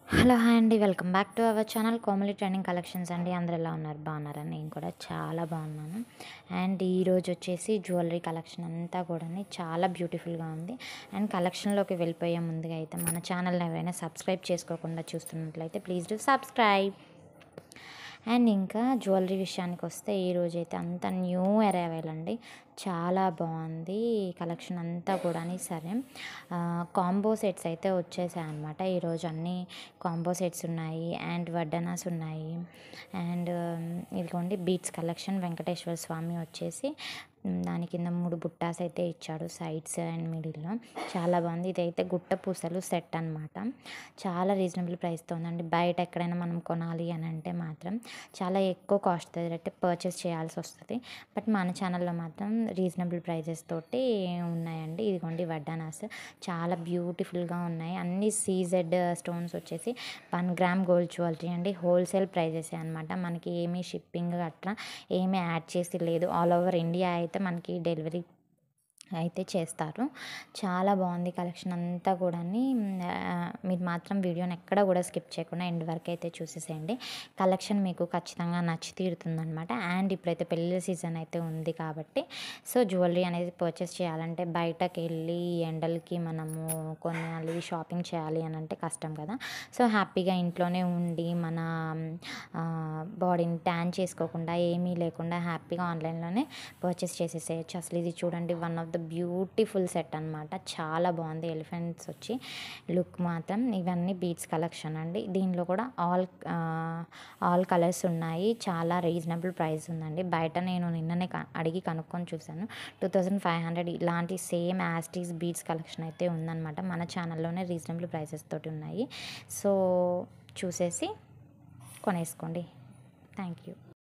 hello hi అండి welcome back to our channel Komali trending collections అండి అందరు ఎలా ఉన్నారు బాగున్నారా నేను కూడా చాలా బాగున్నాను అండ్ ఈరోజు వచ్చేసి జ్యువెలరీ కలెక్షన్ అంతా కూడా చాలా బ్యూటిఫుల్గా ఉంది అండ్ కలెక్షన్లోకి వెళ్ళిపోయే ముందుగా అయితే మన ఛానల్ని ఎవరైనా సబ్స్క్రైబ్ చేసుకోకుండా చూస్తున్నట్లయితే ప్లీజ్ డూ సబ్స్క్రైబ్ అండ్ ఇంకా జ్యువెలరీ విషయానికి వస్తే ఈరోజు అయితే అంత న్యూ అరైవల్ అండి చాలా బాగుంది కలెక్షన్ అంతా కూడా సరే కాంబో సెట్స్ అయితే వచ్చేసాయి అనమాట ఈరోజు అన్ని కాంబో సెట్స్ ఉన్నాయి అండ్ వడ్డనాస్ ఉన్నాయి అండ్ ఇదిగోండి బీట్స్ కలెక్షన్ వెంకటేశ్వర స్వామి వచ్చేసి దాని కింద మూడు బుట్టాస్ అయితే ఇచ్చాడు సైడ్స్ అండ్ మిడిల్లో చాలా బాగుంది ఇదైతే గుట్ట పూసలు సెట్ అనమాట చాలా రీజనబుల్ ప్రైస్తో ఉందండి బయట ఎక్కడైనా మనం కొనాలి అని అంటే మాత్రం చాలా ఎక్కువ కాస్ట్ అంటే పర్చేస్ చేయాల్సి వస్తుంది బట్ మన ఛానల్లో మాత్రం రీజనబుల్ ప్రైజెస్ తోటి ఉన్నాయండి ఇదిగోండి వడ్డానాస్ చాలా బ్యూటిఫుల్గా ఉన్నాయి అన్ని సీజెడ్ స్టోన్స్ వచ్చేసి వన్ గ్రామ్ గోల్డ్ జ్యువెలరీ అండి హోల్సేల్ ప్రైజెస్ అనమాట మనకి ఏమీ షిప్పింగ్ అట్లా ఏమీ యాడ్ చేసి లేదు ఆల్ ఓవర్ ఇండియా అయితే మనకి డెలివరీ అయితే చేస్తారు చాలా బాగుంది కలెక్షన్ అంతా కూడా మీరు మాత్రం వీడియోని ఎక్కడ కూడా స్కిప్ చేయకుండా ఎండ్ వరకు అయితే చూసేసేయండి కలెక్షన్ మీకు ఖచ్చితంగా నచ్చి తీరుతుందనమాట అండ్ ఇప్పుడైతే పెళ్ళి సీజన్ అయితే ఉంది కాబట్టి సో జ్యువెలరీ అనేది పర్చేస్ చేయాలంటే బయటకు వెళ్ళి ఎండలకి మనము కొనాలి షాపింగ్ చేయాలి అని అంటే కష్టం కదా సో హ్యాపీగా ఇంట్లోనే ఉండి మన బాడీని ట్యాన్ చేసుకోకుండా ఏమీ లేకుండా హ్యాపీగా ఆన్లైన్లోనే పర్చేస్ చేసేసేయచ్చు అసలు ఇది చూడండి one of the beautiful set అనమాట చాలా బాగుంది ఎలిఫెంట్స్ వచ్చి లుక్ మాత్రం ఇవన్నీ బీట్స్ కలెక్షన్ అండి దీనిలో కూడా ఆల్ ఆల్ కలర్స్ ఉన్నాయి చాలా రీజనబుల్ ప్రైస్ ఉందండి బయట నేను నిన్ననే అడిగి కనుక్కొని చూశాను టూ థౌజండ్ ఫైవ్ హండ్రెడ్ ఇలాంటి సేమ్ యాస్టీస్ బీట్స్ కలెక్షన్ అయితే ఉందన్నమాట మన ఛానల్లోనే రీజనబుల్ ప్రైసెస్ తోటి ఉన్నాయి సో చూసేసి కొనేసుకోండి థ్యాంక్ యూ